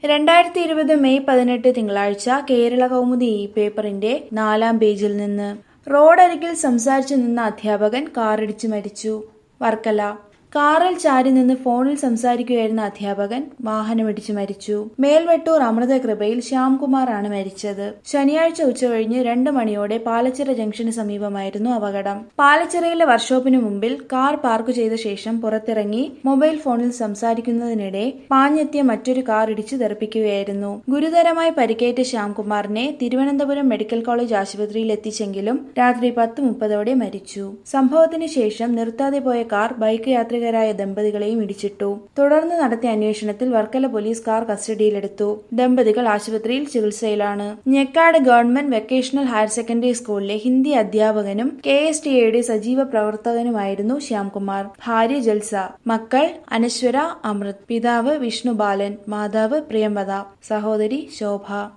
രണ്ടായിരത്തി ഇരുപത് മെയ് പതിനെട്ട് തിങ്കളാഴ്ച കേരള കൗമുദി ഇ പേപ്പറിന്റെ നാലാം പേജിൽ നിന്ന് റോഡരികിൽ സംസാരിച്ചു നിന്ന അധ്യാപകൻ കാറിടിച്ചു മരിച്ചു വർക്കല കാറിൽ ചാരി നിന്ന് ഫോണിൽ സംസാരിക്കുകയായിരുന്ന അധ്യാപകൻ വാഹനമിടിച്ചു മരിച്ചു മേൽവെട്ടൂർ അമൃതകൃപയിൽ ശ്യാംകുമാർ ആണ് മരിച്ചത് ശനിയാഴ്ച ഉച്ചകഴിഞ്ഞ് രണ്ട് മണിയോടെ പാലച്ചിറ ജംഗ്ഷന് സമീപമായിരുന്നു അപകടം പാലച്ചിറയിലെ വർക്ക്ഷോപ്പിന് മുമ്പിൽ കാർ പാർക്ക് ചെയ്ത ശേഷം പുറത്തിറങ്ങി മൊബൈൽ ഫോണിൽ സംസാരിക്കുന്നതിനിടെ പാഞ്ഞെത്തിയ മറ്റൊരു കാർ ഇടിച്ചു തെറിപ്പിക്കുകയായിരുന്നു ഗുരുതരമായി പരിക്കേറ്റ ശ്യാംകുമാറിനെ തിരുവനന്തപുരം മെഡിക്കൽ കോളേജ് ആശുപത്രിയിൽ എത്തിച്ചെങ്കിലും രാത്രി പത്ത് മുപ്പതോടെ മരിച്ചു സംഭവത്തിന് ശേഷം നിർത്താതെ പോയ കാർ ബൈക്ക് യാത്രികരായ ദമ്പതികളെയും ഇടിച്ചിട്ടു തുടർന്ന് നടത്തിയ അന്വേഷണത്തിൽ വർക്കല പോലീസ് കാർ കസ്റ്റഡിയിലെടുത്തു ദമ്പതികൾ ആശുപത്രിയിൽ ചികിത്സയിലാണ് Njekkad government vocational higher secondary സ്കൂളിലെ ഹിന്ദി അധ്യാപകനും കെ എസ് ടി എയുടെ സജീവ പ്രവർത്തകനുമായിരുന്നു ശ്യാംകുമാർ ഭാര്യ ജൽസ മക്കൾ അനശ്വര അമൃത് പിതാവ് വിഷ്ണുബാലൻ മാതാവ് പ്രിയംവദ സഹോദരി ശോഭ